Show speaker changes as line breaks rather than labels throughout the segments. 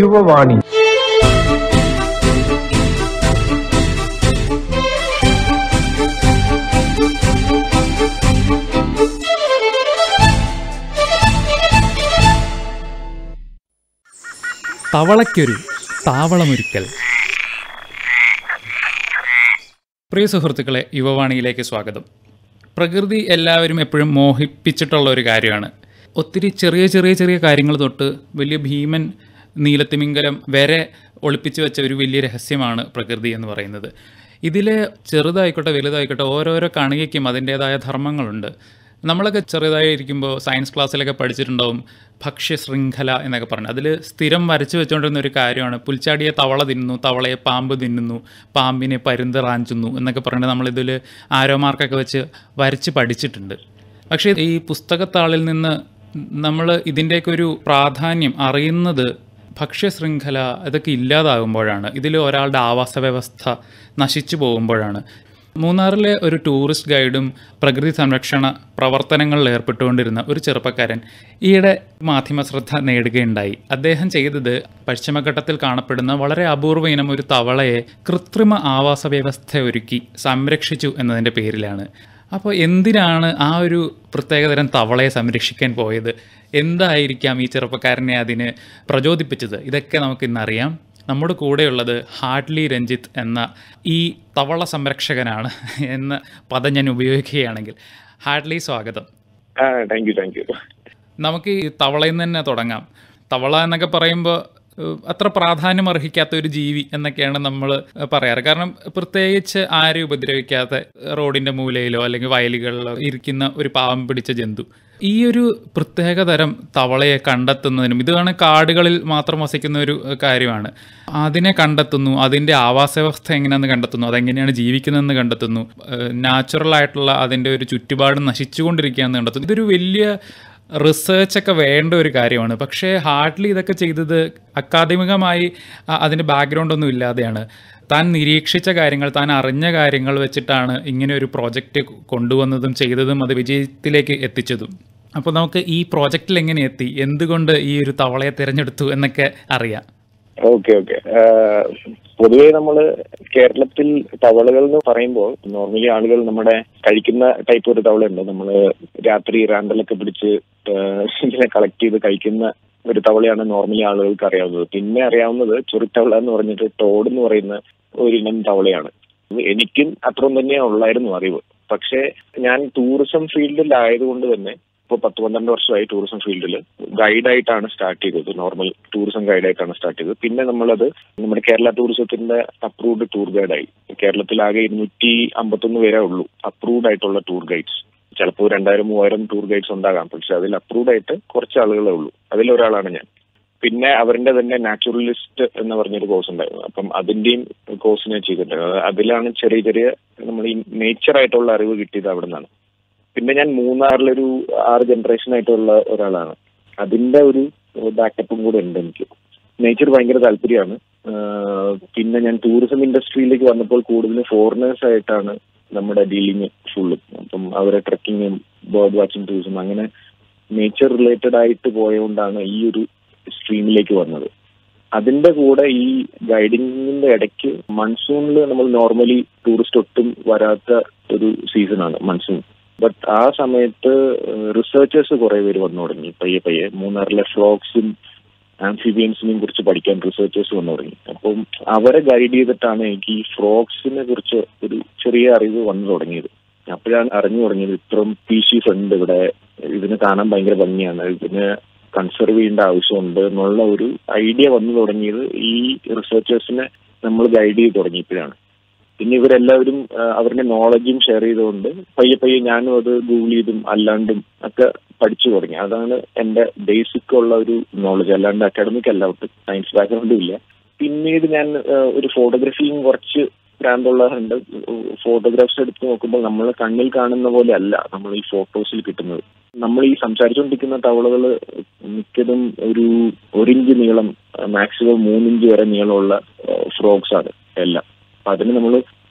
യുവവാണി
തവളയ്ക്കൊരു താവളമൊരുക്കൽ പ്രിയ സുഹൃത്തുക്കളെ യുവവാണിയിലേക്ക് സ്വാഗതം പ്രകൃതി എല്ലാവരും എപ്പോഴും മോഹിപ്പിച്ചിട്ടുള്ള ഒരു കാര്യമാണ് ഒത്തിരി ചെറിയ ചെറിയ ചെറിയ കാര്യങ്ങൾ തൊട്ട് വലിയ ഭീമൻ നീലത്തിമിംഗലം വരെ ഒളിപ്പിച്ചു വെച്ച ഒരു വലിയ രഹസ്യമാണ് പ്രകൃതി എന്ന് പറയുന്നത് ഇതിൽ ചെറുതായിക്കോട്ടെ വലുതായിക്കോട്ടെ ഓരോരോ കണികയ്ക്കും അതിൻ്റേതായ ധർമ്മങ്ങളുണ്ട് നമ്മളൊക്കെ ചെറുതായിരിക്കുമ്പോൾ സയൻസ് ക്ലാസ്സിലൊക്കെ പഠിച്ചിട്ടുണ്ടാവും ഭക്ഷ്യശൃംഖല എന്നൊക്കെ പറഞ്ഞു അതിൽ സ്ഥിരം വരച്ചു വെച്ചുകൊണ്ടിരുന്ന ഒരു കാര്യമാണ് പുൽച്ചാടിയെ തവള തിന്നുന്നു തവളയെ പാമ്പ് തിന്നുന്നു പാമ്പിനെ പരുന്ത് റാഞ്ചുന്നു എന്നൊക്കെ പറഞ്ഞിട്ട് നമ്മളിതിൽ ആരോ മാർക്കൊക്കെ വെച്ച് വരച്ച് പഠിച്ചിട്ടുണ്ട് പക്ഷേ ഈ പുസ്തകത്താളിൽ നിന്ന് നമ്മൾ ഇതിൻ്റെയൊക്കെ ഒരു പ്രാധാന്യം അറിയുന്നത് ഭക്ഷ്യശൃംഖല ഇതൊക്കെ ഇല്ലാതാകുമ്പോഴാണ് ഇതിൽ ഒരാളുടെ ആവാസ വ്യവസ്ഥ നശിച്ചു പോകുമ്പോഴാണ് മൂന്നാറിലെ ഒരു ടൂറിസ്റ്റ് ഗൈഡും പ്രകൃതി സംരക്ഷണ പ്രവർത്തനങ്ങളിൽ ഏർപ്പെട്ടുകൊണ്ടിരുന്ന ഒരു ചെറുപ്പക്കാരൻ ഈയിടെ മാധ്യമ ശ്രദ്ധ നേടുകയുണ്ടായി അദ്ദേഹം ചെയ്തത് പശ്ചിമഘട്ടത്തിൽ കാണപ്പെടുന്ന വളരെ അപൂർവ ഇനം ഒരു തവളയെ കൃത്രിമ ആവാസ വ്യവസ്ഥ ഒരുക്കി സംരക്ഷിച്ചു എന്നതിൻ്റെ പേരിലാണ് അപ്പോൾ എന്തിനാണ് ആ ഒരു പ്രത്യേകതരം തവളയെ സംരക്ഷിക്കാൻ പോയത് എന്തായിരിക്കാം ഈ ചെറുപ്പക്കാരനെ അതിന് പ്രചോദിപ്പിച്ചത് ഇതൊക്കെ നമുക്ക് ഇന്നറിയാം നമ്മുടെ കൂടെയുള്ളത് ഹാർഡ്ലി രഞ്ജിത്ത് എന്ന ഈ തവള സംരക്ഷകനാണ് എന്ന പദം ഞാൻ ഉപയോഗിക്കുകയാണെങ്കിൽ ഹാർഡ്ലി സ്വാഗതം
ആ താങ്ക് യു താങ്ക് യു
നമുക്ക് ഈ തവളയിൽ നിന്ന് തന്നെ തുടങ്ങാം തവള എന്നൊക്കെ പറയുമ്പോൾ ഏഹ്, അത്ര പ്രാധാന്യം അർഹിക്കാത്ത ഒരു ജീവി എന്നൊക്കെയാണ് നമ്മൾ പറയാറ് കാരണം പ്രത്യേകിച്ച് ആരെയും ഉപദ്രവിക്കാത്ത റോഡിൻ്റെ മൂലയിലോ അല്ലെങ്കിൽ വയലുകളിലോ ഇരിക്കുന്ന ഒരു പാവം പിടിച്ച ജന്തു ഈ ഒരു പ്രത്യേക തരം തവളയെ കണ്ടെത്തുന്നതിനും ഇതാണ് കാടുകളിൽ മാത്രം വസിക്കുന്ന ഒരു ഏഹ്, കാര്യമാണ് അതിനെ കണ്ടെത്തുന്നു അതിൻ്റെ ആവാസ വ്യവസ്ഥ എങ്ങനെയാണെന്ന് കണ്ടെത്തുന്നു അതെങ്ങനെയാണ് ജീവിക്കുന്നതെന്ന് കണ്ടെത്തുന്നു നാച്ചുറൽ ആയിട്ടുള്ള അതിൻ്റെ ഒരു ചുറ്റുപാട് നശിച്ചുകൊണ്ടിരിക്കുകയാണെന്ന് കണ്ടെത്തുന്നു ഇതൊരു വലിയ റിസർച്ച് ഒക്കെ വേണ്ട ഒരു കാര്യമാണ് പക്ഷേ ഹാർഡ്ലി ഇതൊക്കെ ചെയ്തത് അക്കാദമികമായി അ- അതിന് ബാക്ക്ഗ്രൗണ്ട് ഒന്നും ഇല്ലാതെയാണ് താൻ നിരീക്ഷിച്ച കാര്യങ്ങൾ താൻ അറിഞ്ഞ കാര്യങ്ങൾ വെച്ചിട്ടാണ് ഇങ്ങനെ ഒരു പ്രോജക്റ്റ് കൊണ്ടുവന്നതും ചെയ്തതും അത് വിജയത്തിലേക്ക് എത്തിച്ചതും അപ്പോൾ നമുക്ക് ഈ പ്രോജക്റ്റിൽ എങ്ങനെ എത്തി എന്തുകൊണ്ട് ഈ ഒരു തവളയെ തിരഞ്ഞെടുത്തു എന്നൊക്കെ അറിയാം
ഓക്കെ ഓക്കെ പൊതുവേ നമ്മൾ കേരളത്തിൽ തവളകൾ എന്ന് പറയുമ്പോൾ നോർമലി ആളുകൾ നമ്മുടെ കഴിക്കുന്ന ടൈപ്പ് ഒരു തവളയുണ്ട് നമ്മൾ രാത്രി റാന്തലൊക്കെ പിടിച്ച് ആഹ് ഇങ്ങനെ കളക്ട് ചെയ്ത് കഴിക്കുന്ന ഒരു തവളയാണ് നോർമലി ആളുകൾക്ക് അറിയാവുന്നത് പിന്നെ അറിയാവുന്നത് ചുരുത്തവള എന്ന് പറഞ്ഞിട്ട് ടോഡ് എന്ന് പറയുന്ന ഒരിനം തവളയാണ് എനിക്കും അത്രയും തന്നെ ഉള്ളായിരുന്നു അറിവ് പക്ഷേ ഞാൻ ടൂറിസം ഫീൽഡിലായതുകൊണ്ട് തന്നെ ഇപ്പോൾ പത്ത് പന്ത്രണ്ട് വർഷമായി ടൂറിസം ഫീൽഡിൽ ഗൈഡായിട്ടാണ് സ്റ്റാർട്ട് ചെയ്തത് നോർമൽ ടൂറിസം ഗൈഡായിട്ടാണ് സ്റ്റാർട്ട് ചെയ്തത് പിന്നെ നമ്മളത് നമ്മുടെ കേരള ടൂറിസത്തിന്റെ അപ്രൂവ്ഡ് ടൂർ ഗൈഡായി കേരളത്തിലാകെ ഇരുന്നൂറ്റി അമ്പത്തൊന്ന് പേരേ ഉള്ളൂ അപ്രൂവ്ഡ് ആയിട്ടുള്ള ടൂർ ഗൈഡ്സ് ചിലപ്പോൾ രണ്ടായിരം മൂവായിരം ടൂർ ഗൈഡ്സ് ഉണ്ടാകാം പക്ഷെ അതിൽ അപ്രൂവ്ഡ് ആയിട്ട് കുറച്ച് ആളുകളേ ഉള്ളൂ അതിലൊരാളാണ് ഞാൻ പിന്നെ അവരുടെ തന്നെ നാച്ചുറലിസ്റ്റ് എന്ന് പറഞ്ഞൊരു കോഴ്സ് ഉണ്ടായിരുന്നു അപ്പം അതിന്റെയും കോഴ്സ് ഞാൻ ചെയ്തിട്ടുണ്ട് അത് അതിലാണ് ചെറിയ ചെറിയ നമ്മൾ ഈ നേച്ചർ ആയിട്ടുള്ള അറിവ് കിട്ടിയത് അവിടെ നിന്നാണ് പിന്നെ ഞാൻ മൂന്നാറിലൊരു ആറ് ജനറേഷൻ ആയിട്ടുള്ള ഒരാളാണ് അതിന്റെ ഒരു ബാക്കപ്പും കൂടെ ഉണ്ട് എനിക്ക് നേച്ചർ ഭയങ്കര താല്പര്യമാണ് ആഹ് പിന്നെ ഞാൻ ടൂറിസം ഇൻഡസ്ട്രിയിലേക്ക് വന്നപ്പോൾ കൂടുതലും ഫോറിനേഴ്സ് ആയിട്ടാണ് നമ്മുടെ ഡീലിങ് ഫുള്ള് അപ്പം അവരെ ട്രക്കിങ്ങും ബേർഡ് വാച്ചിങ് ടൂറിസം അങ്ങനെ നേച്ചർ റിലേറ്റഡ് ആയിട്ട് പോയതുകൊണ്ടാണ് ഈ ഒരു സ്ട്രീമിലേക്ക് വന്നത് അതിന്റെ കൂടെ ഈ ഗൈഡിങ്ങിന്റെ ഇടയ്ക്ക് മൺസൂണിൽ നമ്മൾ നോർമലി ടൂറിസ്റ്റ് ഒട്ടും വരാത്ത ഒരു സീസണാണ് മൺസൂൺ ബട്ട് ആ സമയത്ത് റിസർച്ചേഴ്സ് കുറെ പേര് വന്നു തുടങ്ങി പയ്യെ പയ്യെ മൂന്നാറിലെ ഫ്രോക്സും ആംഫിബിയൻസിനെയും കുറിച്ച് പഠിക്കാൻ റിസർച്ചേഴ്സ് വന്നു തുടങ്ങി അപ്പം അവരെ ഗൈഡ് ചെയ്തിട്ടാണ് എനിക്ക് ഈ ഫ്രോക്സിനെ കുറിച്ച് ഒരു ചെറിയ അറിവ് വന്നു തുടങ്ങിയത് അപ്പോഴാണ് അറിഞ്ഞു തുടങ്ങിയത് ഇത്രയും സ്പീഷീസ് ഉണ്ട് ഇവിടെ ഇതിനെ കാണാൻ ഭയങ്കര ഭംഗിയാണ് ഇതിനെ കൺസർവ് ചെയ്യേണ്ട ആവശ്യമുണ്ട് എന്നുള്ള ഒരു ഐഡിയ വന്നു തുടങ്ങിയത് ഈ റിസർച്ചേഴ്സിനെ നമ്മൾ ഗൈഡ് ചെയ്ത് തുടങ്ങിയപ്പോഴാണ് പിന്നെ ഇവരെല്ലാവരും ആ, അവരുടെ നോളജും ഷെയർ ചെയ്തുകൊണ്ട് പയ്യെ പയ്യെ ഞാനും അത് ഗൂഗിൾ ചെയ്തും അല്ലാണ്ടും ഒക്കെ പഠിച്ചു തുടങ്ങി അതാണ് എന്റെ ബേസിക് ഉള്ള ഒരു നോളജ് അല്ലാണ്ട് അക്കാഡമിക് അല്ല ഒട്ടും സയൻസ് ബാക്ക്ഗ്രൗണ്ടും ഇല്ല പിന്നീട് ഞാൻ ആ, ഒരു ഫോട്ടോഗ്രഫിയും കുറച്ച് ഭ്രാന്തുള്ളതുണ്ട് ഫോട്ടോഗ്രാഫ്സ് എടുത്ത് നോക്കുമ്പോൾ നമ്മൾ കണ്ണിൽ കാണുന്ന പോലെ അല്ല നമ്മൾ ഈ ഫോട്ടോസിൽ കിട്ടുന്നത് നമ്മൾ ഈ സംസാരിച്ചുകൊണ്ടിരിക്കുന്ന തവളകൾ മിക്കതും ഒരു ഒരിഞ്ച് നീളം മാക്സിമം മൂന്നിഞ്ച് വരെ നീളമുള്ള ഫ്രോഗ്സ് ആണ് എല്ലാം അപ്പൊ അതിന് നമ്മൾ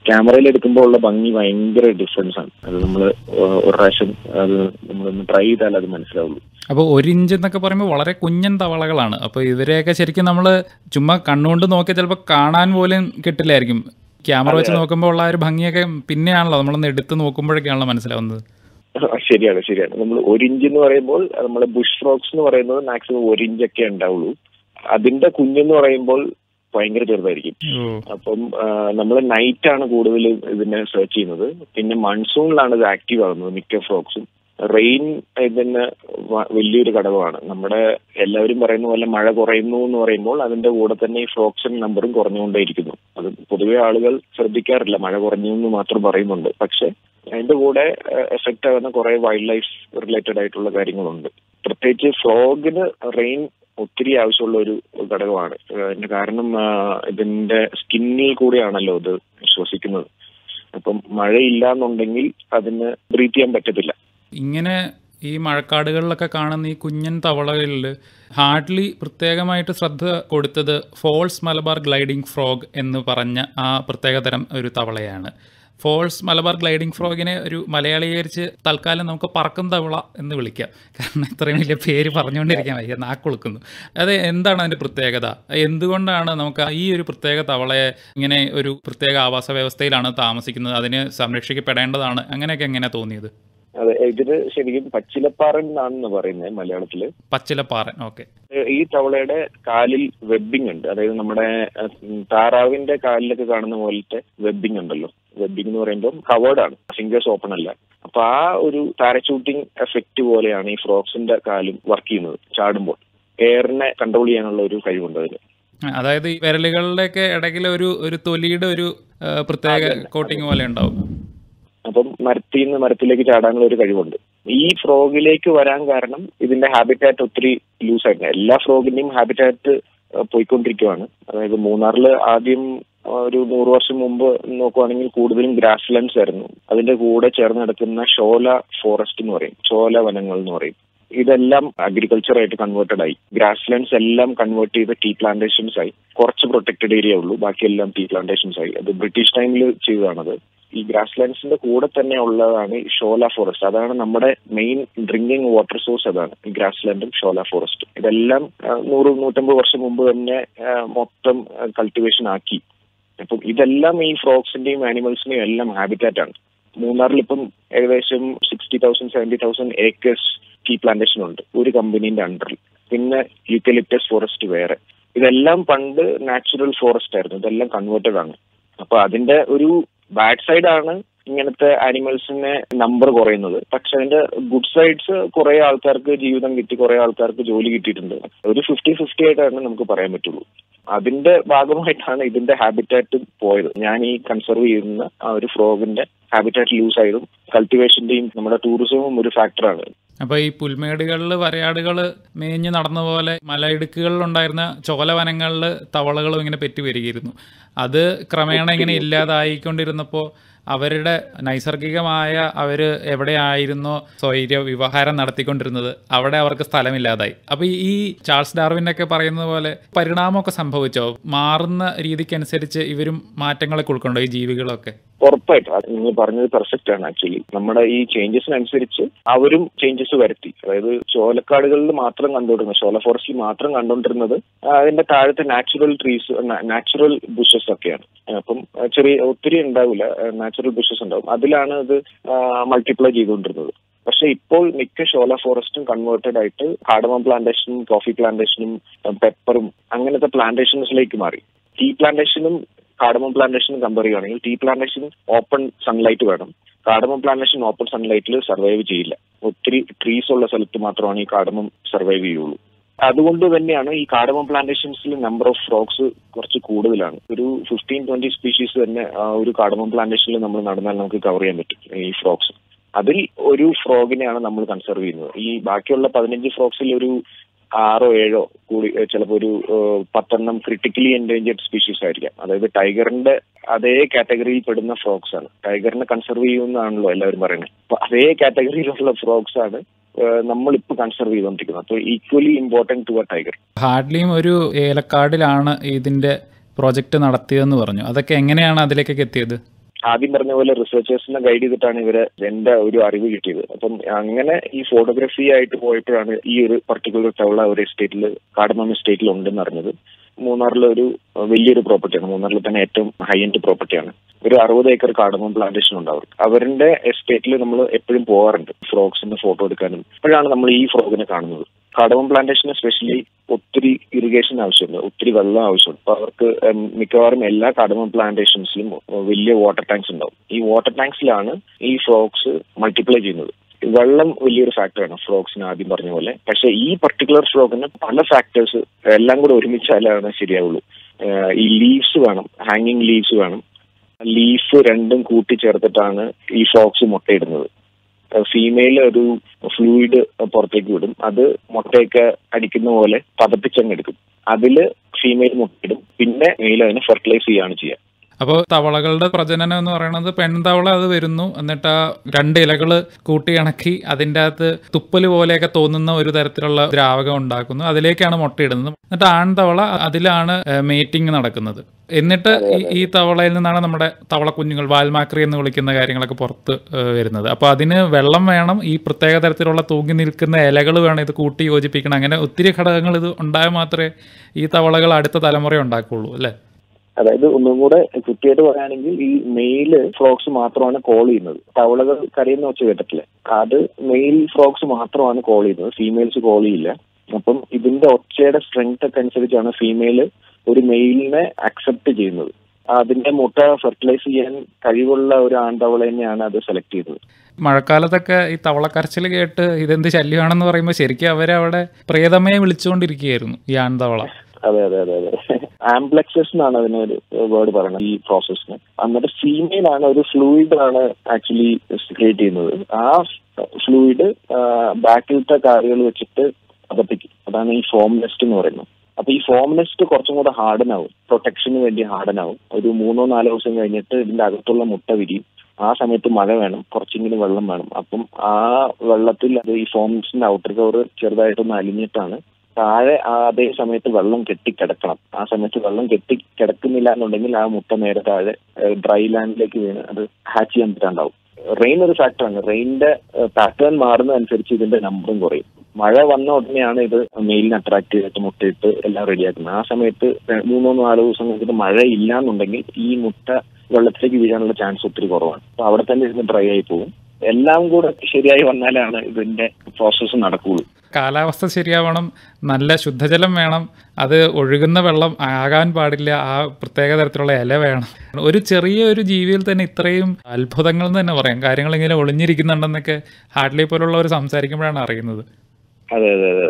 ക്യാമറയിൽ എടുക്കുമ്പോൾ ഉള്ള ഭംഗി ഭയങ്കര ഡിഫറൻസ് ആണ് അത് നമ്മൾ ഒരു പ്രാവശ്യം അത് നമ്മളൊന്ന് ട്രൈ ചെയ്താൽ അത് മനസ്സിലാവുള്ളൂ
അപ്പോൾ ഒരു ഇഞ്ച് എന്നൊക്കെ പറയുമ്പോൾ വളരെ കുഞ്ഞൻ തവളകളാണ് അപ്പോൾ ഇവരെയൊക്കെ ശരിക്കും നമ്മൾ ചുമ്മാ കണ്ണുകൊണ്ട് നോക്കിയാൽ ചിലപ്പോൾ കാണാൻ പോലും കിട്ടില്ലായിരിക്കും ക്യാമറ വെച്ച് നോക്കുമ്പോൾ ഉള്ള ആ ഒരു ഭംഗിയൊക്കെ പിന്നെയാണല്ലോ നമ്മളൊന്ന് എടുത്ത് നോക്കുമ്പോഴൊക്കെയാണല്ലോ മനസ്സിലാവുന്നത്
ശരിയാണ് ശരിയാണ് നമ്മൾ ഒരു ഇഞ്ച് എന്ന് പറയുമ്പോൾ നമ്മളെ ബുഷ് ഫ്രോക്സ് എന്ന് പറയുന്നത് മാക്സിമം ഒരു ഇഞ്ചൊക്കെ ഉണ്ടാവുള്ളൂ അതിന്റെ കുഞ്ഞെന്ന് പറയുമ്പോൾ ഭയങ്കര ചെറുതായിരിക്കും
ഓ
അപ്പം നമ്മൾ നൈറ്റ് ആണ് കൂടുതൽ ഇതിനെ സെർച്ച് ചെയ്യുന്നത് പിന്നെ മൺസൂണിലാണ് ഇത് ആക്റ്റീവ് ആകുന്നത് മിക്ക ഫ്രോക്സും റെയിൻ ഇതിന് വ- വലിയൊരു ഘടകമാണ് നമ്മുടെ എല്ലാവരും പറയുന്ന പോലെ മഴ കുറയുന്നു എന്ന് പറയുമ്പോൾ അതിന്റെ കൂടെ തന്നെ ഈ ഫ്രോക്സിന്റെ നമ്പറും കുറഞ്ഞുകൊണ്ടേയിരിക്കുന്നു അത് പൊതുവെ ആളുകൾ ശ്രദ്ധിക്കാറില്ല മഴ കുറഞ്ഞു എന്ന് മാത്രം പറയുന്നുണ്ട് പക്ഷെ അതിന്റെ കൂടെ എഫക്റ്റ് ആകുന്ന കുറെ വൈൽഡ് ലൈഫ് റിലേറ്റഡ് ആയിട്ടുള്ള കാര്യങ്ങളുണ്ട് പ്രത്യേകിച്ച് ഫ്രോഗിന് റെയിൻ ഒത്തിരി ആവശ്യമുള്ള ഒരു ഘടകമാണ് ഏഹ് അതിന്റെ കാരണം ആ, ഇതിന്റെ സ്കിന്നിൽ കൂടിയാണല്ലോ ഇത് ശ്വസിക്കുന്നത് അപ്പം മഴയില്ല എന്നുണ്ടെങ്കിൽ അതിന് ബ്രീത്ത് ചെയ്യാൻ പറ്റത്തില്ല
ഇങ്ങനെ ഈ മഴക്കാടുകളിലൊക്കെ കാണുന്ന ഈ കുഞ്ഞൻ തവളകളിൽ ഹാർഡ്ലി പ്രത്യേകമായിട്ട് ശ്രദ്ധ കൊടുത്തത് ഫോൾസ് മലബാർ ഗ്ലൈഡിംഗ് ഫ്രോഗ് എന്ന് പറഞ്ഞ ആ പ്രത്യേകതരം ഒരു തവളയാണ് ഫോൾസ് മലബാർ ഗ്ലൈഡിംഗ് ഫ്രോഗിനെ ഒരു മലയാളീകരിച്ച് തൽക്കാലം നമുക്ക് പറക്കും തവള എന്ന് വിളിക്കാം കാരണം ഇത്രയും വലിയ പേര് പറഞ്ഞുകൊണ്ടിരിക്കാൻ വയ്യ നാക്കൊളുക്കുന്നു അത് എന്താണ് അതിൻ്റെ പ്രത്യേകത എന്തുകൊണ്ടാണ് നമുക്ക് ഈ ഒരു പ്രത്യേക തവളയെ ഇങ്ങനെ ഒരു പ്രത്യേക ആവാസ വ്യവസ്ഥയിലാണ് താമസിക്കുന്നത് അതിന് സംരക്ഷിക്കപ്പെടേണ്ടതാണ് അങ്ങനെയൊക്കെ എങ്ങനെ തോന്നിയത്
അതെ ഇതിന് ശരിക്കും പച്ചിലപ്പാറൻ എന്നാണെന്ന് പറയുന്നത് മലയാളത്തില്
പച്ചിലപ്പാറൻ ഓക്കെ
ഏഹ് ഈ തവളയുടെ കാലിൽ വെബിംഗ് ഉണ്ട് അതായത് നമ്മുടെ ഏഹ്, താറാവിന്റെ കാലിലൊക്കെ കാണുന്ന പോലത്തെ വെബിംഗ് ഉണ്ടല്ലോ വെബിംഗ് എന്ന് പറയുമ്പോൾ കവേർഡ് ആണ് ഫിംഗേഴ്സ് ഓപ്പൺ അല്ല അപ്പൊ ആ ഒരു പാരഷൂട്ടിംഗ് എഫക്റ്റ് പോലെയാണ് ഈ ഫ്രോക്സിന്റെ കാലും വർക്ക് ചെയ്യുന്നത് ചാടുമ്പോൾ എയറിനെ കൺട്രോൾ ചെയ്യാനുള്ള ഒരു കഴിവുണ്ട് അതിന്
അതായത് ഈ വിരലുകളുടെയൊക്കെ ഇടയ്യിൽ ഒരു ഒരു തൊലിയുടെ ഒരു ആ, പ്രത്യേക കോട്ടിങ് പോലെ ഉണ്ടാവും
അപ്പം മരത്തിൽ നിന്ന് മരത്തിലേക്ക് ചാടാനുള്ള ഒരു കഴിവുണ്ട് ഈ ഫ്രോഗിലേക്ക് വരാൻ കാരണം ഇതിന്റെ ഹാബിറ്റാറ്റ് ഒത്തിരി ലൂസ് ആയിരുന്നു എല്ലാ ഫ്രോഗിന്റെയും ഹാബിറ്റാറ്റ് പോയിക്കൊണ്ടിരിക്കുവാണ് അതായത് മൂന്നാറിൽ ആദ്യം ആ, ഒരു നൂറ് വർഷം മുമ്പ് നോക്കുവാണെങ്കിൽ കൂടുതലും ഗ്രാസ് ലാൻഡ്സ് ആയിരുന്നു അതിന്റെ കൂടെ ചേർന്ന് കിടക്കുന്ന ഷോല ഫോറസ്റ്റ് എന്ന് പറയും ഷോല വനങ്ങൾ എന്ന് പറയും ഇതെല്ലാം അഗ്രികൾച്ചർ ആയിട്ട് കൺവേർട്ടഡ് ആയി ഗ്രാസ് ലാൻഡ്സ് എല്ലാം കൺവേർട്ട് ചെയ്ത് ടീ പ്ലാന്റേഷൻസ് ആയി കുറച്ച് പ്രൊട്ടക്റ്റഡ് ഏരിയ ഉള്ളൂ ബാക്കിയെല്ലാം ടീ പ്ലാന്റേഷൻസ് ആയി അത് ബ്രിട്ടീഷ് ടൈമിൽ ചെയ്തതാണത് ഈ ഗ്രാസ് ലാൻഡ്സിന്റെ കൂടെ തന്നെ ഉള്ളതാണ് ഈ ഷോല ഫോറസ്റ്റ് അതാണ് നമ്മുടെ മെയിൻ ഡ്രിങ്കിങ് വാട്ടർ സോഴ്സ് അതാണ് ഈ ഗ്രാസ് ലാൻഡും ഷോല ഫോറസ്റ്റും ഇതെല്ലാം ആ, നൂറ് നൂറ്റമ്പത് വർഷം മുമ്പ് തന്നെ ആ, മൊത്തം കൾട്ടിവേഷൻ ആക്കി അപ്പം ഇതെല്ലാം ഈ ഫ്രോക്സിന്റെയും ആനിമൽസിന്റെയും എല്ലാം ഹാബിറ്റാറ്റ് ആണ് മൂന്നാറിൽ ഇപ്പം ഏകദേശം sixty thousand seventy thousand acres tea plantation ഉണ്ട് ഒരു കമ്പനീന്റെ അണ്ടറിൽ പിന്നെ യൂക്കലിപ്റ്റസ് ഫോറസ്റ്റ് വേറെ ഇതെല്ലാം പണ്ട് നാച്ചുറൽ ഫോറസ്റ്റ് ആയിരുന്നു ഇതെല്ലാം കൺവേർട്ടഡ് ആണ് അപ്പൊ അതിന്റെ ഒരു ബാഡ് സൈഡ് ആണ് ഇങ്ങനത്തെ ആനിമൽസിന്റെ നമ്പർ കുറയുന്നത് പക്ഷെ അതിന്റെ ഗുഡ് സൈഡ്സ് കുറെ ആൾക്കാർക്ക് ജീവിതം കിട്ടി കുറെ ആൾക്കാർക്ക് ജോലി കിട്ടിയിട്ടുണ്ട് ഒരു ഫിഫ്റ്റി ഫിഫ്റ്റി ആയിട്ടാണ് നമുക്ക് പറയാൻ പറ്റുള്ളൂ അതിന്റെ ഭാഗമായിട്ടാണ് ഇതിന്റെ ഹാബിറ്റാറ്റ് പോയത് ഞാൻ ഈ കൺസർവ് ചെയ്യുന്ന ആ ഒരു ഫ്രോഗിന്റെ ഹാബിറ്റാറ്റ് ലൂസ് ആയതും കൾട്ടിവേഷന്റെയും നമ്മുടെ ടൂറിസവും ഒരു ഫാക്ടറാണ്
അപ്പോൾ ഈ പുൽമേടുകളിൽ വരയാടുകൾ മേഞ്ഞ് നടന്ന പോലെ മലയിടുക്കുകളിൽ ഉണ്ടായിരുന്ന ചോലവനങ്ങളിൽ തവളകളും ഇങ്ങനെ പെറ്റു വരികയായിരുന്നു അത് ക്രമേണ ഇങ്ങനെ ഇല്ലാതായിക്കൊണ്ടിരുന്നപ്പോൾ അവരുടെ നൈസർഗികമായ അവർ എവിടെയായിരുന്നോ സ്വൈര്യ വ്യവഹാരം നടത്തിക്കൊണ്ടിരുന്നത് അവിടെ അവർക്ക് സ്ഥലമില്ലാതായി അപ്പോൾ ഈ ചാൾസ് ഡാർവിനൊക്കെ പറയുന്നത് പോലെ പരിണാമമൊക്കെ സംഭവിച്ചോ മാറുന്ന രീതിക്കനുസരിച്ച് ഇവരും മാറ്റങ്ങളൊക്കെ ഉൾക്കൊണ്ടോ ഈ ജീവികളൊക്കെ
ഉറപ്പായിട്ടും അത് നിങ്ങൾ പറഞ്ഞത് പെർഫെക്റ്റ് ആണ് ആക്ച്വലി നമ്മുടെ ഈ ചേഞ്ചസിനനുസരിച്ച് അവരും ചേഞ്ചസ് വരുത്തി അതായത് ചോലക്കാടുകളിൽ മാത്രം കണ്ടുകൊണ്ടിരുന്നത് ഷോല ഫോറസ്റ്റിൽ മാത്രം കണ്ടുകൊണ്ടിരുന്നത് അതിന്റെ താഴത്തെ നാച്ചുറൽ ട്രീസ് നാച്ചുറൽ ബുഷസ് ഒക്കെയാണ് അപ്പം ആ, ചെറിയ ഒത്തിരി ഉണ്ടാവില്ല നാച്ചുറൽ ബുഷസ് ഉണ്ടാവും അതിലാണ് ഇത് മൾട്ടിപ്ലൈ ചെയ്തുകൊണ്ടിരുന്നത് പക്ഷെ ഇപ്പോൾ മിക്ക ഷോല ഫോറസ്റ്റും കൺവേർട്ടഡ് ആയിട്ട് കാർഡമം പ്ലാന്റേഷനും കോഫി പ്ലാന്റേഷനും പെപ്പറും അങ്ങനത്തെ പ്ലാന്റേഷൻസിലേക്ക് മാറി ടീ പ്ലാന്റേഷനും കാർഡമം പ്ലാന്റേഷനും കമ്പയർ ചെയ്യുകയാണെങ്കിൽ ടീ പ്ലാന്റേഷൻ ഓപ്പൺ സൺലൈറ്റ് വേണം കാർഡമം പ്ലാന്റേഷൻ ഓപ്പൺ സൺലൈറ്റിൽ സർവൈവ് ചെയ്യില്ല ഒത്തിരി ട്രീസ് ഉള്ള സ്ഥലത്ത് മാത്രമാണ് ഈ കാർഡമം സർവൈവ് ചെയ്യുള്ളൂ അതുകൊണ്ട് തന്നെയാണ് ഈ കാർഡമം പ്ലാന്റേഷൻസിൽ നമ്പർ ഓഫ് ഫ്രോക്സ് കുറച്ച് കൂടുതലാണ് ഒരു ഫിഫ്റ്റീൻ ട്വന്റി സ്പീഷീസ് തന്നെ ആ ഒരു കാർഡമം പ്ലാന്റേഷനിൽ നമ്മൾ നടന്നാൽ നമുക്ക് കവർ ചെയ്യാൻ പറ്റും ഈ ഫ്രോക്സ് അതിൽ ഒരു ഫ്രോഗിനെയാണ് നമ്മൾ കൺസർവ് ചെയ്യുന്നത് ഈ ബാക്കിയുള്ള പതിനഞ്ച് ഫ്രോക്സിൽ ഒരു ആറോ ഏഴോ കൂടി ഏഹ് ചിലപ്പോൾ ഒരു ഏഹ് പത്തെണ്ണം ക്രിട്ടിക്കലി എൻഡേഞ്ചേർഡ് സ്പീഷീസ് ആയിരിക്കാം അതായത് ടൈഗറിന്റെ അതേ കാറ്റഗറിയിൽ പെടുന്ന ഫ്രോക്സ് ആണ് ടൈഗറിനെ കൺസർവ് ചെയ്യുമെന്നാണല്ലോ എല്ലാവരും പറയുന്നത് അപ്പൊ അതേ കാറ്റഗറിയിലുള്ള ഫ്രോക്സ് ആണ് നമ്മളിപ്പോൾ കൺസർവ് ചെയ്തുകൊണ്ടിരിക്കുന്നത് അപ്പോൾ equally important to a tiger
ഹാർഡ്ലിയും ഒരു ഏലക്കാടിലാണ് ഇതിൻ്റെ പ്രോജക്റ്റ് നടത്തിയതെന്ന് പറഞ്ഞു അതൊക്കെ എങ്ങനെയാണ് അതിലേക്കൊക്കെ എത്തിയത്
ആദ്യം പറഞ്ഞ പോലെ റിസർച്ചേഴ്സിനെ ഗൈഡ് ചെയ്തിട്ടാണ് ഇവരെ എന്റെ ഒരു അറിവ് കിട്ടിയത് അപ്പം അങ്ങനെ ഈ ഫോട്ടോഗ്രഫി ആയിട്ട് പോയപ്പോഴാണ് ഈ ഒരു പർട്ടിക്കുലർ തവള ഒരു എസ്റ്റേറ്റിൽ കാർഡമം എസ്റ്റേറ്റിൽ ഉണ്ടെന്ന് അറിഞ്ഞത് മൂന്നാറിലെ ഒരു വലിയൊരു പ്രോപ്പർട്ടിയാണ് മൂന്നാറിൽ തന്നെ ഏറ്റവും ഹൈ എൻഡ് പ്രോപ്പർട്ടിയാണ് ഒരു അറുപത് ഏക്കർ കാർഡമം പ്ലാന്റേഷൻ ഉണ്ട് അവർക്ക് അവരുടെ എസ്റ്റേറ്റിൽ നമ്മൾ എപ്പോഴും പോകാറുണ്ട് ഫ്രോഗ്സിന്റെ ഫോട്ടോ എടുക്കാനും അപ്പോഴാണ് നമ്മൾ ഈ ഫ്രോഗിനെ കാണുന്നത് കാർഡമം പ്ലാന്റേഷന് സ്പെഷ്യലി ഒത്തിരി ഇറിഗേഷൻ ആവശ്യമുണ്ട് ഒത്തിരി വെള്ളം ആവശ്യമുണ്ട് അപ്പൊ അവർക്ക് ഉം, മിക്കവാറും എല്ലാ കാർഡമം പ്ലാന്റേഷൻസിലും വലിയ വാട്ടർ ടാങ്ക്സ് ഉണ്ടാവും ഈ വാട്ടർ ടാങ്ക്സിലാണ് ഈ ഫ്രോഗ്സ് മൾട്ടിപ്ലൈ ചെയ്യുന്നത് വെള്ളം വലിയൊരു ഫാക്ടറാണ് ഫ്രോഗ്സിന് ആദ്യം പറഞ്ഞ പോലെ പക്ഷെ ഈ പർട്ടിക്കുലർ ഫ്രോഗിന് പല ഫാക്ടേഴ്സ് എല്ലാം കൂടെ ഒരുമിച്ചാലാണ് ശരിയാവുള്ളൂ ഏഹ് ഈ ലീവ്സ് വേണം ഹാങ്ങിങ് ലീവ്സ് വേണം ലീഫ് രണ്ടും കൂട്ടി ചേർത്തിട്ടാണ് ഈ ഫ്രോഗ്സ് മുട്ടയിടുന്നത് ഫീമെയിൽ ഒരു ഫ്ലൂയിഡ് പുറത്തേക്ക് വിടും അത് മുട്ടയൊക്കെ അടിക്കുന്ന പോലെ പതപ്പിച്ചങ്ങ് എടുക്കും അതില് ഫീമെയിൽ മുട്ടയിടും പിന്നെ മെയിൽ അതിനെ ഫെർട്ടിലൈസ് ചെയ്യാണ് ചെയ്യുക
അപ്പോൾ തവളകളുടെ പ്രജനനം എന്ന് പറയുന്നത് പെൺതവള അത് വരുന്നു എന്നിട്ട് ആ രണ്ട് ഇലകൾ കൂട്ടി ഇണക്കി അതിൻ്റെ അകത്ത് തുപ്പൽ പോലെയൊക്കെ തോന്നുന്ന ഒരു തരത്തിലുള്ള ദ്രാവകം ഉണ്ടാക്കുന്നു അതിലേക്കാണ് മുട്ടയിടുന്നത് എന്നിട്ട് ആൺതവള അതിലാണ് മേറ്റിംഗ് നടക്കുന്നത് എന്നിട്ട് ഈ- ഈ തവളയിൽ നിന്നാണ് നമ്മുടെ തവള കുഞ്ഞുങ്ങൾ വാൽമാക്രി എന്ന് വിളിക്കുന്ന കാര്യങ്ങളൊക്കെ പുറത്ത് ഏഹ്, വരുന്നത് അപ്പോൾ അതിന് വെള്ളം വേണം ഈ പ്രത്യേക തരത്തിലുള്ള തൂങ്ങി നിൽക്കുന്ന ഇലകൾ വേണം ഇത് കൂട്ടി യോജിപ്പിക്കണം അങ്ങനെ ഒത്തിരി ഘടകങ്ങൾ ഇത് ഉണ്ടായാൽ മാത്രമേ ഈ തവളകൾ അടുത്ത തലമുറ ഉണ്ടാക്കുള്ളൂ അല്ലേ
അതായത് ഒന്നും കൂടെ കൃത്യമായിട്ട് പറയുകയാണെങ്കിൽ ഈ മെയില് ഫ്രോക്സ് മാത്രമാണ് കോൾ ചെയ്യുന്നത് തവളകൾ കരയുന്ന വെച്ച് കേട്ടിട്ടില്ലേ അത് മെയിൽ ഫ്രോക്സ് മാത്രമാണ് കോൾ ചെയ്യുന്നത് ഫീമെയിൽസ് കോൾ ചെയ്യില്ല അപ്പം ഇതിന്റെ ഒച്ചയുടെ സ്ട്രെങ്ത് ഒക്കെ അനുസരിച്ചാണ് ഫീമെയില് ഒരു മെയിലിനെ അക്സെപ്റ്റ് ചെയ്യുന്നത് അതിന്റെ മുട്ട ഫെർട്ടിലൈസ് ചെയ്യാൻ കഴിവുള്ള ഒരു ആൺതവള തന്നെയാണ് അത് സെലക്ട് ചെയ്തത്
മഴക്കാലത്തൊക്കെ ഈ തവളക്കരച്ചിൽ കേട്ട് ഇതെന്ത് ശല്യമാണെന്ന് പറയുമ്പോൾ ശരിക്കും അവരവിടെ പ്രേതമയെ വിളിച്ചുകൊണ്ടിരിക്കുകയായിരുന്നു ഈ ആൺതവള
അതെ അതെ അതെ അതെ ആംപ്ലക്സസ് എന്നാണ് അതിനൊരു വേർഡ് പറയുന്നത് ഈ പ്രോസസ്സിന് എന്നിട്ട് ഫീമെയിൽ ആണ് ഒരു ഫ്ലൂയിഡ് ആണ് ആക്ച്വലി ക്രിയേറ്റ് ചെയ്യുന്നത് ആ ഫ്ലൂയിഡ് ബാക്കിലത്തെ കാറുകൾ വെച്ചിട്ട് പതപ്പിക്കും അതാണ് ഈ ഫോം നെസ്റ്റ് എന്ന് പറയുന്നത് അപ്പൊ ഈ ഫോം നെസ്റ്റ് കുറച്ചും കൂടെ ഹാർഡൻ ആവും പ്രൊട്ടക്ഷന് വേണ്ടി ഹാർഡൻ ആവും ഒരു മൂന്നോ നാലോ ദിവസം കഴിഞ്ഞിട്ട് ഇതിന്റെ അകത്തുള്ള മുട്ട വിരിയും ആ സമയത്ത് മഴ വേണം കുറച്ചെങ്കിലും വെള്ളം വേണം അപ്പം ആ വെള്ളത്തിൽ അത് ഈ ഫോംസിന്റെ ഔട്ടർ കവർ ചെറുതായിട്ടൊന്ന് അലിഞ്ഞിട്ടാണ് താഴെ ആ അതേ സമയത്ത് വെള്ളം കെട്ടിക്കിടക്കണം ആ സമയത്ത് വെള്ളം കെട്ടി കിടക്കുന്നില്ല എന്നുണ്ടെങ്കിൽ ആ മുട്ട നേരെ താഴെ ഡ്രൈ ലാൻഡിലേക്ക് വീണ് അത് ഹാച്ച് ചെയ്യാൻ പറ്റാണ്ടാവും റെയിൻ ഒരു ഫാക്ടറാണ് റെയിനിന്റെ പാറ്റേൺ മാറുന്നതനുസരിച്ച് ഇതിന്റെ നമ്പറും കുറയും മഴ വന്ന ഉടനെയാണ് ഇത് മെയിലിനെ അട്രാക്ട് ചെയ്തിട്ട് മുട്ടയിട്ട് എല്ലാം റെഡിയാക്കുന്നത് ആ സമയത്ത് മൂന്നോ നാലോ ദിവസം കഴിഞ്ഞിട്ട് മഴ ഇല്ല എന്നുണ്ടെങ്കിൽ ഈ മുട്ട വെള്ളത്തിലേക്ക് വീഴാനുള്ള ചാൻസ് ഒത്തിരി കുറവാണ് അപ്പൊ അവിടെ തന്നെ ഇരുന്ന് ഡ്രൈ ആയി പോകും എല്ലാം കൂടെ ശരിയായി വന്നാലാണ് ഇതിന്റെ പ്രോസസ്സ് നടക്കുകയുള്ളൂ
കാലാവസ്ഥ ശരിയാവണം നല്ല ശുദ്ധജലം വേണം അത് ഒഴുകുന്ന വെള്ളം ആകാൻ പാടില്ല ആ പ്രത്യേക തരത്തിലുള്ള ഇല വേണം ഒരു ചെറിയ ഒരു ജീവിയിൽ തന്നെ ഇത്രയും അത്ഭുതങ്ങൾ എന്ന് തന്നെ പറയാം കാര്യങ്ങൾ ഇങ്ങനെ ഒളിഞ്ഞിരിക്കുന്നുണ്ടെന്നൊക്കെ ഹാർഡ്ലി പോലുള്ളവർ സംസാരിക്കുമ്പോഴാണ് അറിയുന്നത്
അതെ അതെ അതെ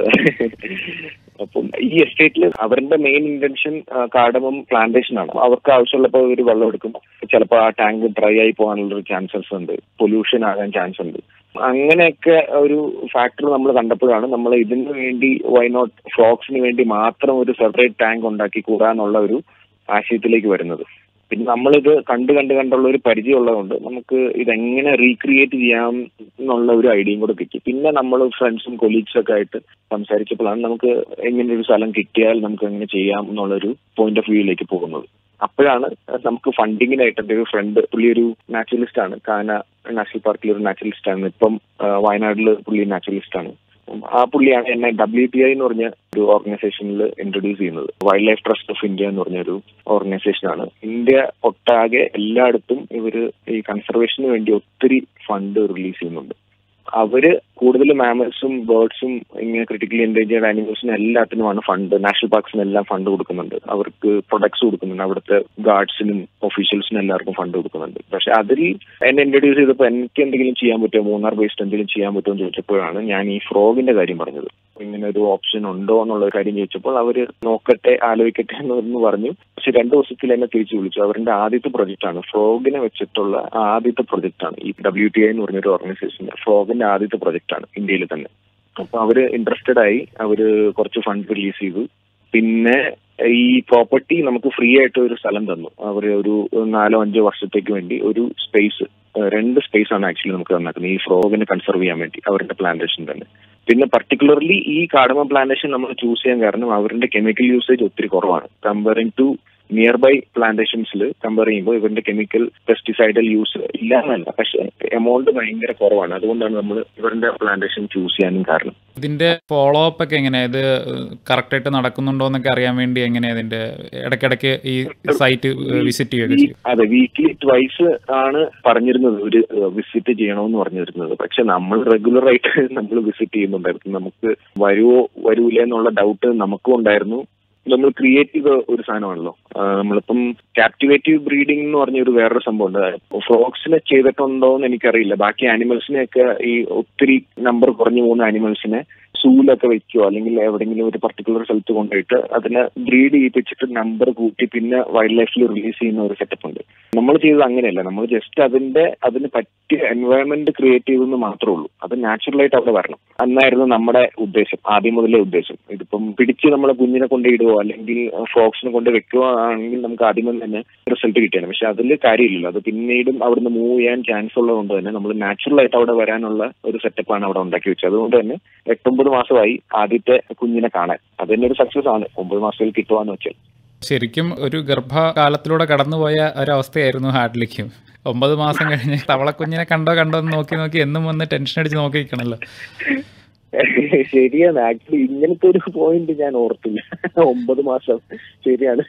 അപ്പം ഈ എസ്റ്റേറ്റിൽ അവരുടെ മെയിൻ ഇന്റൻഷൻ കാർഡമം പ്ലാന്റേഷൻ ആണ് അവർക്ക് ആവശ്യമുള്ളപ്പോൾ ഒരു വെള്ളം എടുക്കും ചിലപ്പോൾ ആ ടാങ്ക് ഡ്രൈ ആയി പോകാനുള്ള ഒരു ചാൻസസ് ഉണ്ട് പൊല്യൂഷൻ ആകാൻ ചാൻസ് ഉണ്ട് അങ്ങനെയൊക്കെ ഒരു ഫാക്ടർ നമ്മൾ കണ്ടപ്പോഴാണ് നമ്മൾ ഇതിനു വേണ്ടി വൈ നോട്ട് ഫ്രോക്സിന് വേണ്ടി മാത്രം ഒരു സെപ്പറേറ്റ് ടാങ്ക് ഉണ്ടാക്കി കൂടാന്നുള്ള ഒരു ആശയത്തിലേക്ക് വരുന്നത് പിന്നെ നമ്മളിത് കണ്ട് കണ്ട് കണ്ടുള്ള ഒരു പരിചയം ഉള്ളതുകൊണ്ട് നമുക്ക് ഇതെങ്ങനെ റീക്രിയേറ്റ് ചെയ്യാം എന്നുള്ള ഒരു ഐഡിയയും കൂടെ കിട്ടി പിന്നെ നമ്മൾ ഫ്രണ്ട്സും കൊലീഗ്സും ഒക്കെ ആയിട്ട് സംസാരിച്ചപ്പോഴാണ് നമുക്ക് എങ്ങനെ ഒരു സ്ഥലം കിട്ടിയാൽ നമുക്ക് എങ്ങനെ ചെയ്യാം എന്നുള്ളൊരു പോയിന്റ് ഓഫ് വ്യൂയിലേക്ക് പോകുന്നത് അപ്പോഴാണ് നമുക്ക് ഫണ്ടിങ്ങിനായിട്ട് എൻ്റെ ഒരു ഫ്രണ്ട് പുള്ളി ഒരു നാച്ചുറലിസ്റ്റ് ആണ് കാന നാഷണൽ പാർക്കിൽ ഒരു നാച്ചുറലിസ്റ്റ് ആണ് ഇപ്പം വയനാട്ടിൽ പുള്ളി നാച്ചുറലിസ്റ്റ് ആണ് ആ പുള്ളിയാണ് എന്നെ ഡബ്ല്യു പി ഐ എന്ന് പറഞ്ഞ ഒരു ഓർഗനൈസേഷനിൽ ഇൻട്രൊഡ്യൂസ് ചെയ്യുന്നത് wild life trust of India എന്ന് പറഞ്ഞ ഒരു ഓർഗനൈസേഷനാണ് ഇന്ത്യ ഒട്ടാകെ എല്ലായിടത്തും ഇവര് ഈ കൺസർവേഷന് വേണ്ടി ഒത്തിരി ഫണ്ട് റിലീസ് ചെയ്യുന്നുണ്ട് അവര് കൂടുതൽ മാമൽസും ബേർഡ്സും ഇങ്ങനെ ക്രിട്ടിക്കലി എൻഡേഞ്ചേർഡ് ആനിമൽസിനും എല്ലാത്തിനുമാണ് ഫണ്ട് നാഷണൽ പാർക്സിനും എല്ലാം ഫണ്ട് കൊടുക്കുന്നുണ്ട് അവർക്ക് പ്രൊഡക്ട്സ് കൊടുക്കുന്നുണ്ട് അവിടുത്തെ ഗാർഡ്സിനും ഒഫീഷ്യൽസിനും എല്ലാവർക്കും ഫണ്ട് കൊടുക്കുന്നുണ്ട് പക്ഷെ അതിൽ എന്നെ ഇൻട്രൊഡ്യൂസ് ചെയ്തപ്പോൾ എനിക്ക് എന്തെങ്കിലും ചെയ്യാൻ പറ്റുമോ മൂന്നാർ ബേസ്ഡ് എന്തെങ്കിലും ചെയ്യാൻ പറ്റുമോ എന്ന് ചോദിച്ചപ്പോഴാണ് ഞാൻ ഈ ഫ്രോഗിന്റെ കാര്യം പറഞ്ഞത് ഇങ്ങനെ ഒരു ഓപ്ഷൻ ഉണ്ടോ എന്നുള്ള ഒരു കാര്യം ചോദിച്ചപ്പോൾ അവര് നോക്കട്ടെ ആലോചിക്കട്ടെ എന്ന് പറഞ്ഞു പക്ഷെ രണ്ടു ദിവസത്തിൽ എന്നെ തിരിച്ചു വിളിച്ചു അവരുടെ ആദ്യത്തെ പ്രൊജക്ട് ആണ് ഫ്രോഗിനെ വെച്ചിട്ടുള്ള ആദ്യത്തെ പ്രൊജക്ട് ആണ് ഈ ഡബ്ല്യു ടി ഐ എന്ന് പറഞ്ഞൊരു ഓർഗനൈസേഷന്റെ ഫ്രോഗിന്റെ ആദ്യത്തെ പ്രൊജക്ട് ആണ് ഇന്ത്യയിൽ തന്നെ അപ്പൊ അവര് ഇൻട്രസ്റ്റഡ് ആയി അവര് കുറച്ച് ഫണ്ട് റിലീസ് ചെയ്തു പിന്നെ ഈ പ്രോപ്പർട്ടി നമുക്ക് ഫ്രീ ആയിട്ട് ഒരു സ്ഥലം തന്നു അവർ ഒരു നാലോ അഞ്ചോ വർഷത്തേക്ക് വേണ്ടി ഒരു സ്പേസ് രണ്ട് സ്പേസ് ആണ് ആക്ച്വലി നമുക്ക് തന്നേക്കുന്നത് ഈ ഫ്രോഗിനെ കൺസർവ് ചെയ്യാൻ വേണ്ടി അവരുടെ പ്ലാന്റേഷൻ തന്നെ പിന്നെ പർട്ടിക്കുലർലി ഈ കാർഡമ പ്ലാന്റേഷൻ നമ്മൾ ചൂസ് ചെയ്യാൻ കാരണം അവരുടെ കെമിക്കൽ യൂസേജ് ഒത്തിരി കുറവാണ് കമ്പയറിംഗ് ടു നിയർ ബൈ പ്ലാന്റേഷൻസിൽ കമ്പയർ ചെയ്യുമ്പോൾ ഇവരുടെ കെമിക്കൽ പെസ്റ്റിസൈഡൽ യൂസ് ഇല്ല എന്നല്ല പക്ഷെ എമൗണ്ട് ഭയങ്കര കുറവാണ് അതുകൊണ്ടാണ് നമ്മൾ ഇവരുടെ പ്ലാന്റേഷൻ ചൂസ് ചെയ്യാനും കാരണം
ഇതിന്റെ ഫോളോ അപ്പ് ഒക്കെ എങ്ങനെയാ ഇത് കറക്റ്റ് ആയിട്ട് നടക്കുന്നുണ്ടോ എന്നൊക്കെ അറിയാൻ വേണ്ടി എങ്ങനെയാ ഇതിന്റെ ഇടയ്ക്കിടയ്ക്ക് ഈ സൈറ്റ് വിസിറ്റ് ചെയ്യുകയൊക്കെ ചെയ്യും
അതെ വീക്ക്ലി ട്വൈസ് ആണ് പറഞ്ഞിരുന്നത് ഒരു വിസിറ്റ് ചെയ്യണമെന്ന് പറഞ്ഞിരുന്നത് പക്ഷെ നമ്മൾ റെഗുലർ ആയിട്ട് നമ്മൾ വിസിറ്റ് ചെയ്യുന്നുണ്ടായിരുന്നു നമുക്ക് വരുവോ വരൂല എന്നുള്ള ഡൗട്ട് നമുക്കും ഉണ്ടായിരുന്നു നമ്മൾ ക്രിയേറ്റ് ചെയ്ത ഒരു സാധനമാണല്ലോ ആ, നമ്മളിപ്പം ക്യാപ്റ്റിവേറ്റീവ് ബ്രീഡിംഗ് എന്ന് പറഞ്ഞ ഒരു വേറൊരു സംഭവം ഉണ്ട് ഫ്രോക്സിനെ ചെയ്തിട്ടുണ്ടോ എന്ന് എനിക്കറിയില്ല ബാക്കി ആനിമൽസിനെയൊക്കെ ഈ ഒത്തിരി നമ്പർ കുറഞ്ഞു പോകുന്ന ആനിമൽസിനെ സൂലൊക്കെ വെക്കുകയോ അല്ലെങ്കിൽ എവിടെയെങ്കിലും ഒരു പർട്ടിക്കുലർ സ്ഥലത്ത് കൊണ്ടുപോയിട്ട് അതിനെ ബ്രീഡ് ചെയ്യിപ്പിച്ചിട്ട് നമ്പർ കൂട്ടി പിന്നെ വൈൽഡ് ലൈഫിൽ റിലീസ് ചെയ്യുന്ന ഒരു സെറ്റപ്പ് ഉണ്ട് നമ്മൾ ചെയ്തത് അങ്ങനെയല്ല നമ്മൾ ജസ്റ്റ് അതിന്റെ അതിന് പറ്റിയ എൻവയോൺമെന്റ് ക്രിയേറ്റ് ചെയ്തെന്ന് മാത്രമേ ഉള്ളൂ അത് നാച്ചുറൽ ആയിട്ട് അവിടെ വരണം അന്നായിരുന്നു നമ്മുടെ ഉദ്ദേശം ആദ്യം മുതലേ ഉദ്ദേശം ഇതിപ്പം പിടിച്ച് നമ്മളെ കുഞ്ഞിനെ കൊണ്ട് ഇടുവോ അല്ലെങ്കിൽ ഫ്രോക്സിനെ കൊണ്ട് വെക്കുകയോ ആണെങ്കിൽ നമുക്ക് ആദ്യമേ തന്നെ റിസൾട്ട് കിട്ടിയാണ് പക്ഷെ അതിൽ കാര്യമില്ലല്ലോ അത് പിന്നീടും അവിടുന്ന് മൂവ് ചെയ്യാൻ ചാൻസ് ഉള്ളതുകൊണ്ട് തന്നെ നമ്മൾ നാച്ചുറൽ ആയിട്ട് അവിടെ വരാനുള്ള ഒരു സെറ്റപ്പാണ് അവിടെ ഉണ്ടാക്കി വെച്ചത് അതുകൊണ്ട് തന്നെ എട്ടൊമ്പത് മാസമായി ആദ്യത്തെ കുഞ്ഞിനെ കാണാൻ അത് തന്നെ ഒരു സക്സസ് ആണ് ഒമ്പത് മാസത്തിൽ കിട്ടുവാന്ന് വെച്ചാൽ
ശരിക്കും ഒരു ഗർഭകാലത്തിലൂടെ കടന്നുപോയ ഒരവസ്ഥയായിരുന്നു ഹാർഡ്ലിക്കും ഒമ്പത് മാസം കഴിഞ്ഞ് തവളക്കുഞ്ഞിനെ കണ്ടോ കണ്ടോ എന്ന് നോക്കി നോക്കി എന്നും വന്ന് ടെൻഷൻ അടിച്ച് നോക്കി നിൽക്കണല്ലോ
ശരിയാണ് ആക്ച്വലി ഇങ്ങനത്തെ ഒരു പോയിന്റ് ഞാൻ ഓർത്തില്ല ഒമ്പത് മാസം ശരിയാണ്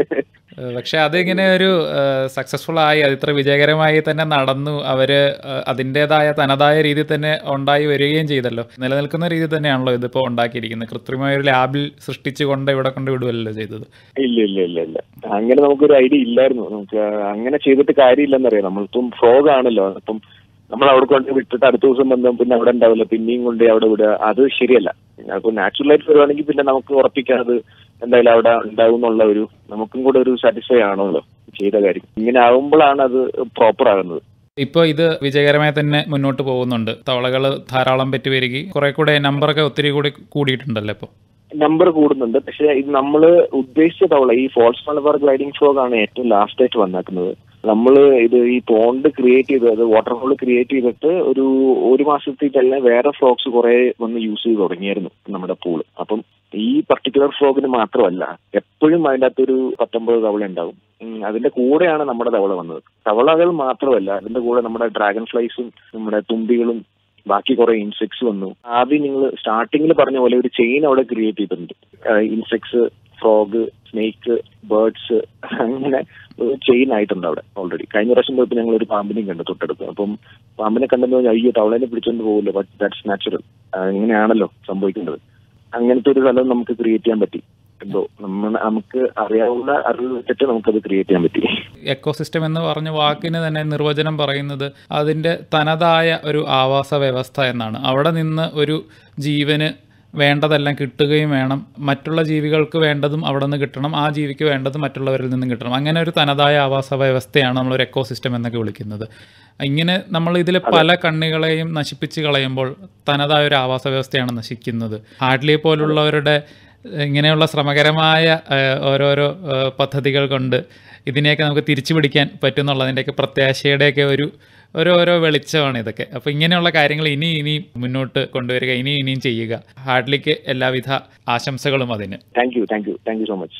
ഏഹ് പക്ഷെ അതിങ്ങനെ ഒരു സക്സസ്ഫുൾ ആയി അത് ഇത്ര വിജയകരമായി തന്നെ നടന്നു അവര് ഏഹ് അതിൻ്റെതായ തനതായ രീതിയിൽ തന്നെ ഉണ്ടായി വരികയും ചെയ്തല്ലോ നിലനിൽക്കുന്ന രീതിയിൽ തന്നെയാണല്ലോ ഇതിപ്പോൾ ഉണ്ടാക്കിയിരിക്കുന്നത് കൃത്രിമമായ ഒരു ലാബിൽ സൃഷ്ടിച്ചു കൊണ്ട് ഇവിടെ കൊണ്ട് വിടുകയല്ലോ ചെയ്തത്
ഇല്ല ഇല്ല ഇല്ല ഇല്ല അങ്ങനെ നമുക്കൊരു ഐഡിയ ഇല്ലായിരുന്നു നമുക്ക് അങ്ങനെ ചെയ്തിട്ട് കാര്യമില്ലെന്നറിയാം നമ്മളിപ്പം ഫ്രോഗ് ആണല്ലോ അപ്പം നമ്മൾ അവിടെ കൊണ്ട് വിട്ടിട്ട് അടുത്ത ദിവസം വന്നു പിന്നെ അവിടെ ഉണ്ടാവില്ല പിന്നെയും കൊണ്ട് അവിടെ വിടുക അത് ശരിയല്ല അപ്പൊ നാച്ചുറൽ ആയിട്ട് വരുവാണെങ്കിൽ പിന്നെ നമുക്ക് ഉറപ്പിക്കാം അത് എന്തായാലും അവിടെ ഉണ്ടാവും എന്നുള്ള ഒരു നമുക്കും കൂടെ ഒരു സാറ്റിസ്ഫൈ ആണല്ലോ ചെയ്ത കാര്യം ഇങ്ങനെ ആവുമ്പോഴാണ് അത് പ്രോപ്പർ ആകുന്നത്
ഇപ്പോൾ ഇത് വിജയകരമായി തന്നെ മുന്നോട്ട് പോകുന്നുണ്ട് തവളകൾ ധാരാളം പെറ്റ് വരികയും കുറെ കൂടെ നമ്പറൊക്കെ ഒത്തിരി കൂടി കൂടിയിട്ടുണ്ടല്ലോ ഇപ്പോൾ
നമ്പർ കൂടുന്നുണ്ട് പക്ഷെ ഇത് നമ്മൾ ഉദ്ദേശിച്ച തവള ഈ ഫോൾസ് മലബാർ ഗ്ലൈഡിംഗ് ഫ്രോഗ് ആണ് ഏറ്റവും ലാസ്റ്റ് ആയിട്ട് വന്നേക്കുന്നത് നമ്മൾ ഇത് ഈ പോണ്ട് ക്രിയേറ്റ് ചെയ്ത് അത് വാട്ടർ ഹോൾ ക്രിയേറ്റ് ചെയ്തിട്ട് ഒരു ഒരു മാസത്തിൽ തന്നെ വേറെ ഫ്രോക്സ് കുറെ വന്ന് യൂസ് ചെയ്ത് തുടങ്ങിയായിരുന്നു നമ്മുടെ പൂള് അപ്പം ഈ പർട്ടിക്കുലർ ഫ്രോഗിന് മാത്രമല്ല എപ്പോഴും അതിൻ്റെ അകത്തൊരു പത്തൊമ്പത് തവള ഉണ്ടാവും ഉം, അതിന്റെ കൂടെയാണ് നമ്മുടെ തവള വന്നത് തവളകൾ മാത്രമല്ല അതിന്റെ കൂടെ നമ്മുടെ ഡ്രാഗൺ ഫ്ലൈസും നമ്മുടെ തുമ്പികളും ബാക്കി കുറെ ഇൻസെക്ട്സ് വന്നു ആദ്യം നിങ്ങൾ സ്റ്റാർട്ടിങ്ങിൽ പറഞ്ഞ പോലെ ഒരു ചെയിൻ അവിടെ ക്രിയേറ്റ് ചെയ്തിട്ടുണ്ട് ഇൻസെക്ട്സ് ഫ്രോഗ് സ്നേക്ക് ബേർഡ്സ് അങ്ങനെ ഒരു ചെയിൻ ആയിട്ടുണ്ട് അവിടെ ഓൾറെഡി കഴിഞ്ഞ പ്രാവശ്യം പോയപ്പോൾ ഞങ്ങൾ ഒരു പാമ്പിനെയും കണ്ടു തൊട്ടടുത്ത് അപ്പം പാമ്പിനെ കണ്ടെന്ന് പറഞ്ഞാൽ അയ്യോ തവളനെ പിടിച്ചോണ്ട് പോകില്ല ബട്ട് ദാറ്റ്സ് നാച്ചുറൽ അങ്ങനെയാണല്ലോ സംഭവിക്കേണ്ടത് അങ്ങനത്തെ ഒരു സ്ഥലം നമുക്ക് ക്രിയേറ്റ് ചെയ്യാൻ പറ്റി എന്തോ നമ്മ നമുക്ക് അറിയാവുന്ന അറിവ് വെച്ചിട്ട് നമുക്കത് ക്രിയേറ്റ് ചെയ്യാൻ പറ്റി
എക്കോസിസ്റ്റം എന്ന് പറഞ്ഞ വാക്കിന് തന്നെ നിർവചനം പറയുന്നത് അതിൻ്റെ തനതായ ഒരു ആവാസ വ്യവസ്ഥ എന്നാണ് അവിടെ നിന്ന് ഒരു ജീവന് വേണ്ടതെല്ലാം കിട്ടുകയും വേണം മറ്റുള്ള ജീവികൾക്ക് വേണ്ടതും അവിടെ നിന്ന് കിട്ടണം ആ ജീവിക്ക് വേണ്ടതും മറ്റുള്ളവരിൽ നിന്നും കിട്ടണം അങ്ങനെ ഒരു തനതായ ആവാസ വ്യവസ്ഥയാണ് നമ്മളൊരു എക്കോസിസ്റ്റം എന്നൊക്കെ വിളിക്കുന്നത് ഇങ്ങനെ നമ്മൾ ഇതിൽ പല കണ്ണികളെയും നശിപ്പിച്ച് കളയുമ്പോൾ തനതായ ഒരു ആവാസ വ്യവസ്ഥയാണ് നശിക്കുന്നത് ഹാർഡ്ലിയെ പോലുള്ളവരുടെ ഇങ്ങനെയുള്ള ശ്രമകരമായ ഏഹ്, ഓരോരോ ഏഹ്, പദ്ധതികൾ കൊണ്ട് ഇതിനെയൊക്കെ നമുക്ക് തിരിച്ചു പിടിക്കാൻ പറ്റുമെന്നുള്ളതിൻ്റെയൊക്കെ പ്രത്യാശയുടെയൊക്കെ ഒരു ഓരോരോ വെളിച്ചമാണ് ഇതൊക്കെ അപ്പോൾ ഇങ്ങനെയുള്ള കാര്യങ്ങൾ ഇനി ഇനി മുന്നോട്ട് കൊണ്ടുവരിക ഇനി ഇനിയും ചെയ്യുക ഹാർഡ്ലിക്ക് എല്ലാവിധ ആശംസകളും അതിന്
thank you thank you thank you so much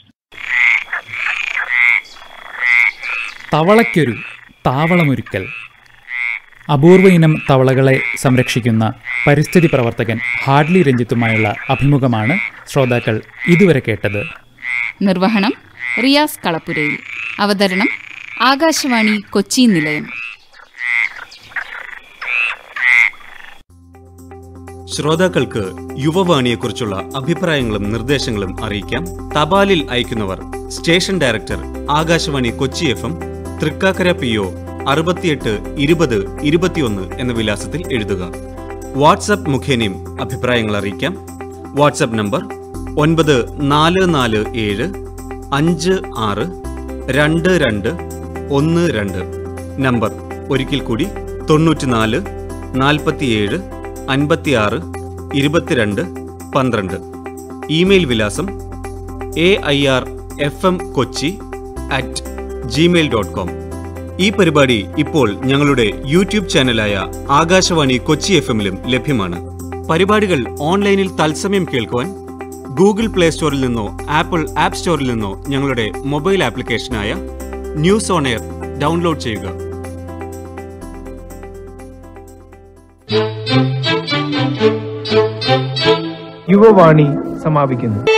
തവളയ്ക്കൊരു താവളമൊരുക്കൽ അപൂർവ ഇനം തവളകളെ സംരക്ഷിക്കുന്ന പരിസ്ഥിതി പ്രവർത്തകൻ ഹാർഡ്ലി രഞ്ജിത്തുമായുള്ള അഭിമുഖമാണ് ശ്രോതാക്കൾ ഇതുവരെ കേട്ടത്
നിർവഹണം റിയാസ് കളപ്പുരയിൽ അവതരണം ആകാശവാണി കൊച്ചി നിലയം
ശ്രോതാക്കൾക്ക് യുവവാണിയെക്കുറിച്ചുള്ള അഭിപ്രായങ്ങളും നിർദ്ദേശങ്ങളും അറിയിക്കാം തപാലിൽ അയക്കുന്നവർ station director Akashvani Kochi F M Thrikkakara P O അറുപത്തിയെട്ട് ഇരുപത് ഇരുപത്തിയൊന്ന് എന്ന വിലാസത്തിൽ എഴുതുക വാട്സപ്പ് മുഖേനയും അഭിപ്രായങ്ങൾ അറിയിക്കാം വാട്സപ്പ് നമ്പർ ഒൻപത് നാല് നാല് ഏഴ് അഞ്ച് ആറ് രണ്ട് രണ്ട് ഒന്ന് രണ്ട് നമ്പർ ഒരിക്കൽ കൂടി തൊണ്ണൂറ്റിനാല് നാൽപ്പത്തിയേഴ് അൻപത്തിയാറ് ഇരുപത്തിരണ്ട് പന്ത്രണ്ട് ഇമെയിൽ വിലാസം A I R F M Kochi at gmail dot com ഈ പരിപാടി ഇപ്പോൾ ഞങ്ങളുടെ യൂട്യൂബ് ചാനലായ ആകാശവാണി കൊച്ചി എഫ് എമ്മിലും ലഭ്യമാണ് പരിപാടികൾ ഓൺലൈനിൽ തത്സമയം കേൾക്കുവാൻ ഗൂഗിൾ പ്ലേ സ്റ്റോറിൽ നിന്നോ ആപ്പിൾ ആപ്പ് സ്റ്റോറിൽ നിന്നോ ഞങ്ങളുടെ മൊബൈൽ ആപ്ലിക്കേഷനായ ന്യൂസ് ഓൺ എയർ ഡൗൺലോഡ് ചെയ്യുക
യുവവാണി സമാപിക്കുന്നു